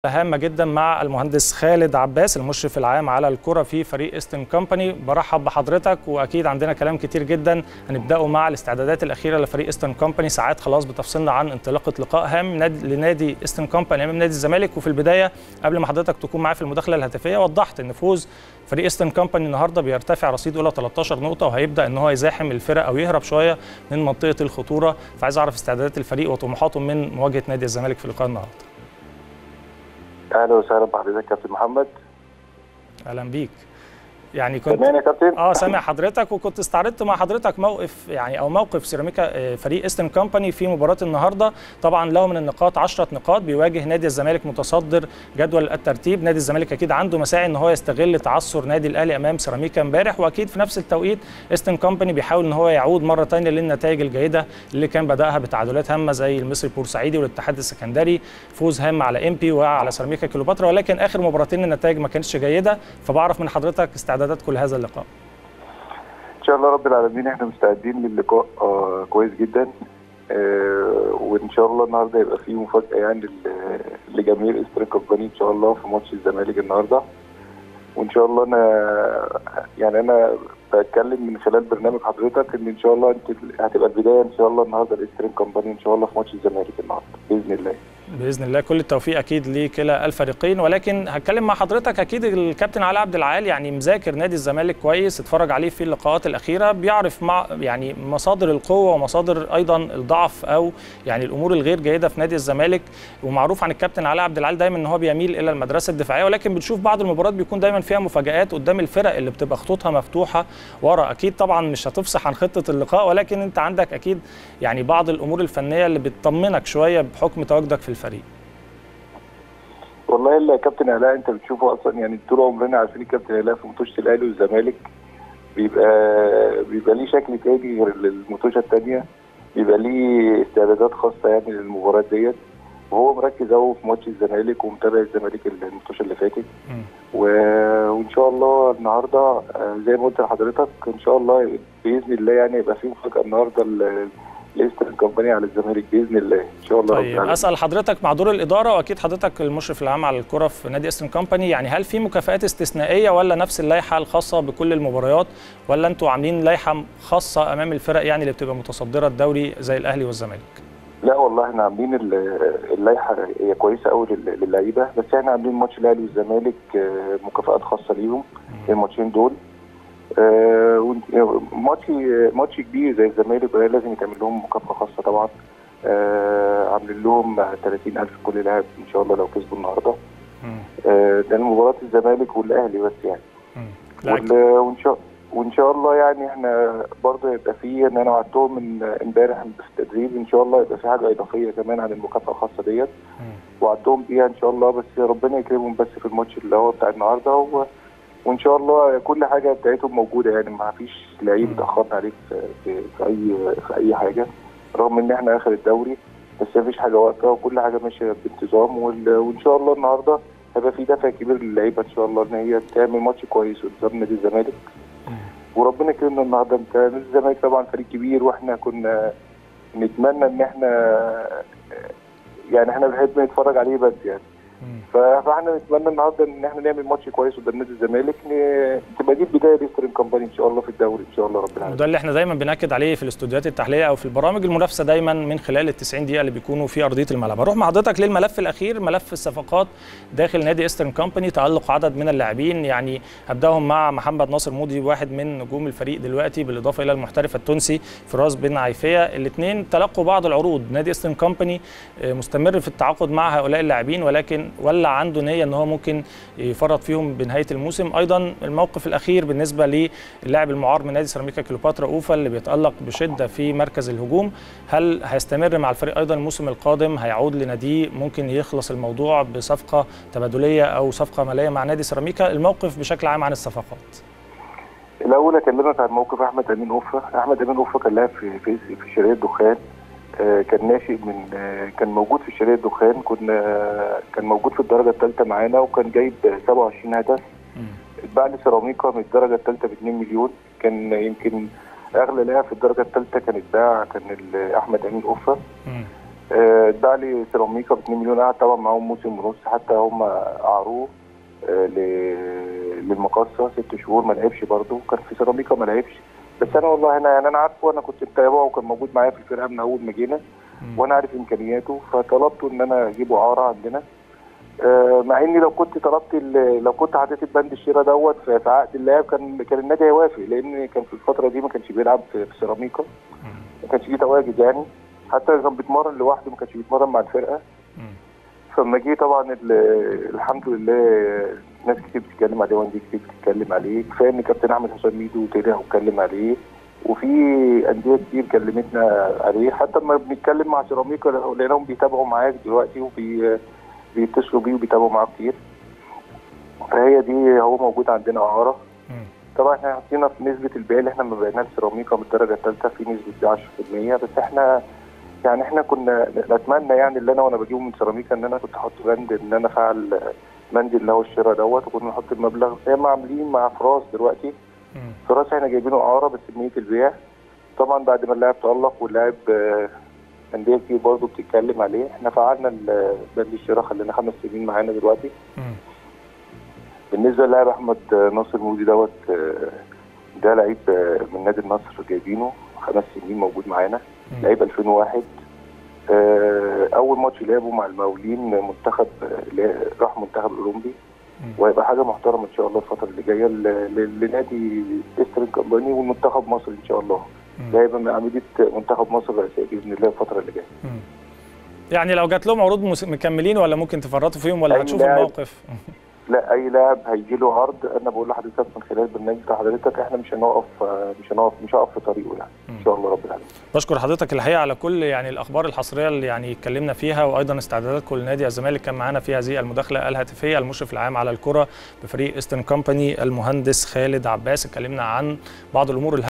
هامه جدا مع المهندس خالد عباس المشرف العام على الكره في فريق ايسترن كومباني برحب بحضرتك واكيد عندنا كلام كتير جدا هنبداه مع الاستعدادات الاخيره لفريق ايسترن كومباني ساعات خلاص بتفصلنا عن انطلاقه لقاء هام نادي لنادي ايسترن كومباني امام نادي الزمالك وفي البدايه قبل ما حضرتك تكون معايا في المداخله الهاتفيه وضحت ان فوز فريق ايسترن كومباني النهارده بيرتفع رصيده الى 13 نقطه وهيبدا ان هو يزاحم الفرق او يهرب شويه من منطقه الخطوره فعايز اعرف استعدادات الفريق وطموحاته من مواجهه نادي الزمالك في لقاء النهارده اهلا وسهلا بحضرتك كابتن محمد اهلا بيك يعني كنت سامعني يا كابتن اه سامع حضرتك وكنت استعرضت مع حضرتك موقف يعني او موقف سيراميكا فريق ايسترن كومباني في مباراه النهارده طبعا له من النقاط 10 نقاط بيواجه نادي الزمالك متصدر جدول الترتيب نادي الزمالك اكيد عنده مساعي ان هو يستغل تعثر نادي الاهلي امام سيراميكا امبارح واكيد في نفس التوقيت ايسترن كومباني بيحاول ان هو يعود مره ثانيه للنتائج الجيده اللي كان بداها بتعادلات هامه زي المصري البورسعيدي والاتحاد السكندري فوز هام على ام بي وعلى سيراميكا كليوباترا ولكن اخر مباراتين النتائج ما كانتش جيده فبعرف من حضرتك استعدادات كل هذا اللقاء ان شاء الله رب العالمين احنا مستعدين للقاء آه كويس جدا آه وان شاء الله النهارده يبقى فيه مفاجاه يعني لجماهير ايسترن كومباني ان شاء الله في ماتش الزمالك النهارده وان شاء الله انا يعني انا بتكلم من خلال برنامج حضرتك ان ان شاء الله انت هتبقى البدايه ان شاء الله النهارده الايسترن كومباني ان شاء الله في ماتش الزمالك النهارده باذن الله باذن الله كل التوفيق اكيد لكلا الفريقين ولكن هتكلم مع حضرتك اكيد الكابتن علي عبد العال يعني مذاكر نادي الزمالك كويس اتفرج عليه في اللقاءات الاخيره بيعرف مع يعني مصادر القوه ومصادر ايضا الضعف او يعني الامور الغير جيده في نادي الزمالك ومعروف عن الكابتن علي عبد العال دايما ان هو بيميل الى المدرسه الدفاعيه ولكن بنشوف بعض المباريات بيكون دايما فيها مفاجات قدام الفرق اللي بتبقى خطوطها مفتوحه ورا اكيد طبعا مش هتفصح عن خطه اللقاء ولكن انت عندك اكيد يعني بعض الامور الفنيه اللي بتطمنك شويه بحكم تواجدك في الفريق والله الا كابتن علاء انت بتشوفه اصلا يعني طول عمرنا عارفين الكابتن علاء في مطوشه الاهلي والزمالك بيبقى بيبقى ليه شكل تاني غير المطوشه الثانيه بيبقى ليه استعدادات خاصه يعني للمباريات ديت وهو مركز قوي في ماتش الزمالك ومتابع الزمالك المطوشه اللي فاتت و... وان شاء الله النهارده زي ما قلت لحضرتك ان شاء الله باذن الله يعني يبقى في مفاجاه النهارده الايسترن كومباني على الزمالك باذن الله ان شاء الله طيب اسال حضرتك مع دور الاداره واكيد حضرتك المشرف العام على الكره في نادي ايسترن كومباني يعني هل في مكافآت استثنائيه ولا نفس اللائحه الخاصه بكل المباريات ولا انتوا عاملين لائحه خاصه امام الفرق يعني اللي بتبقى متصدره الدوري زي الاهلي والزمالك؟ لا والله احنا عاملين اللائحه هي كويسه قوي للعيبه بس احنا عاملين ماتش الاهلي والزمالك مكافآت خاصه ليهم الماتشين دول آه ماتش ماتش كبير زي الزمالك لازم يتعمل لهم مكافاه خاصه طبعا آه عاملين لهم 30000 كل لاعب ان شاء الله لو كسبوا النهارده آه ده مباراه الزمالك والاهلي بس يعني وان شاء وان شاء الله يعني احنا برضه يبقى في ان انا وعدتهم من امبارح في التدريب ان شاء الله يبقى في حاجه اضافيه كمان عن المكافاه الخاصه ديت وعدتهم بيها ان شاء الله بس ربنا يكرمهم بس في الماتش اللي هو بتاع النهارده و وان شاء الله كل حاجه بتاعتهم موجوده يعني ما فيش لعيب اتاخرنا عليه في, في, في اي في اي حاجه رغم ان احنا اخر الدوري بس ما فيش حاجه واقفه وكل حاجه ماشيه بانتظام وان شاء الله النهارده هيبقى في دفع كبير للعيبه ان شاء الله ان هي تعمل ماتش كويس قدام نادي الزمالك وربنا يكرمنا النهارده انت نادي الزمالك طبعا فريق كبير واحنا كنا نتمنى ان احنا يعني احنا بنحب نتفرج عليه بس يعني فاحنا نتمنى النهارده ان احنا نعمل ماتش كويس قدام نادي الزمالك تبقى دي البدايه لايسترن كومباني ان شاء الله في الدوري ان شاء الله رب العالمين. وده اللي احنا دايما بناكد عليه في الاستوديوهات التحليليه او في البرامج المنافسه دايما من خلال ال 90 دقيقه اللي بيكونوا في ارضيه الملعب. هروح مع حضرتك للملف الاخير ملف الصفقات داخل نادي ايسترن كومباني تالق عدد من اللاعبين يعني هبداهم مع محمد ناصر مودي واحد من نجوم الفريق دلوقتي بالاضافه الى المحترف التونسي فراس بن عيفيه الاثنين تلقوا بعض العروض نادي ايسترن كومباني مستمر في التعاقد مع هؤلاء اللاعبين ولكن ولا عنده نيه ان هو ممكن يفرط فيهم بنهايه الموسم ايضا الموقف الاخير بالنسبه للاعب المعار من نادي سيراميكا كليوباترا اوفا اللي بيتالق بشده في مركز الهجوم هل هيستمر مع الفريق ايضا الموسم القادم هيعود لناديه ممكن يخلص الموضوع بصفقه تبادليه او صفقه ماليه مع نادي سيراميكا الموقف بشكل عام عن الصفقات الاول اكلمك عن موقف احمد امين اوفا احمد امين اوفا كان لاعب في في, في شركه دخان كان ناشئ من كان موجود في شركه الدخان كنا كان موجود في الدرجه الثالثه معانا وكان جايب 27 هدف اتباع لسيراميكا من الدرجه الثالثه ب 2 مليون كان يمكن اغلى لاعب في الدرجه الثالثه كان اتباع كان احمد امين اوفا آه، اتباع لي سيراميكا ب 2 مليون قعد طبعا معاهم موسم ونص حتى هم اعروه آه، ل- للمقصه ست شهور ما لعبش برضه كان في سيراميكا ما لعبش بس انا والله انا يعني انا عارفه انا كنت متابعه وكان موجود معايا في الفرقه من اول ما جينا مم. وانا عارف امكانياته فطلبته ان انا اجيبه اعاره عندنا آه، مع اني لو كنت طلبت ال- لو كنت حطيت البند الشراء دوت في في عقد اللاعب كان كان النادي هيوافق لان كان في الفتره دي ما كانش بيلعب في في سيراميكا مم. ما كانش ليه تواجد يعني حتى كان بيتمرن لوحده ما كانش بيتمرن مع الفرقه مم. فلما جه طبعا ال- الحمد لله ناس كتير بتتكلم عليه وانديه كتير بتتكلم عليه كفايه ان كابتن احمد حسام ميدو طلع واتكلم عليه وفي انديه كتير كلمتنا عليه حتى لما بنتكلم مع سيراميكا لقيناهم بيتابعوا معاك دلوقتي وبي بيتصلوا بيه وبيتابعوا معاه كتير فهي دي هو موجود عندنا اعاره مم. طبعا احنا حطينا في نسبة البيع اللي احنا مبيعناها لسيراميكا من الدرجة الثالثة في نسبة 10% بس احنا يعني احنا كنا نتمنى يعني اللي انا وانا بجيبه من سيراميكا ان انا كنت احط بند ان انا افعل بند اللي هو الشراء دوت وكنا نحط المبلغ زي ما عاملين مع فراس دلوقتي مم. فراس احنا جايبينه اعاره بس بنية البيع طبعا بعد ما اللاعب تألق واللاعب آه، أندية كتير برضه بتتكلم عليه احنا فعلنا ال- بند الشراء خلينا خمس سنين معانا دلوقتي مم. بالنسبه للاعب احمد ناصر مودي دوت آه، ده لعيب آه، من نادي النصر جايبينه خمس سنين موجود معانا مم. لعيب 2001 آه، اول ماتش لعبه مع المقاولين منتخب آه، لا- راح منتخب الاولمبي مم. وهيبقى حاجه محترمه ان شاء الله الفتره اللي جايه ل- ل- لنادي استرن كومباني والمنتخب مصر ان شاء الله مم. ده هيبقى من عمليه منتخب مصر الرئيسيه باذن الله الفتره اللي جايه مم. يعني لو جات لهم عروض مس- مكملين ولا ممكن تفرطوا فيهم ولا أي هتشوفوا لاعب. الموقف لا اي لاعب هيجي له عرض انا بقول لحضرتك من خلال البرنامج بتاع حضرتك احنا مش هنقف آه، مش هنقف مش هقف في طريقه يعني ان شاء الله رب العالمين بشكر حضرتك الحقيقه على كل يعني الاخبار الحصريه اللي يعني اتكلمنا فيها وايضا استعداداتكم لنادي الزمالك كان معانا في هذه المداخله الهاتفيه المشرف العام على الكره بفريق ايسترن كومباني المهندس خالد عباس اتكلمنا عن بعض الامور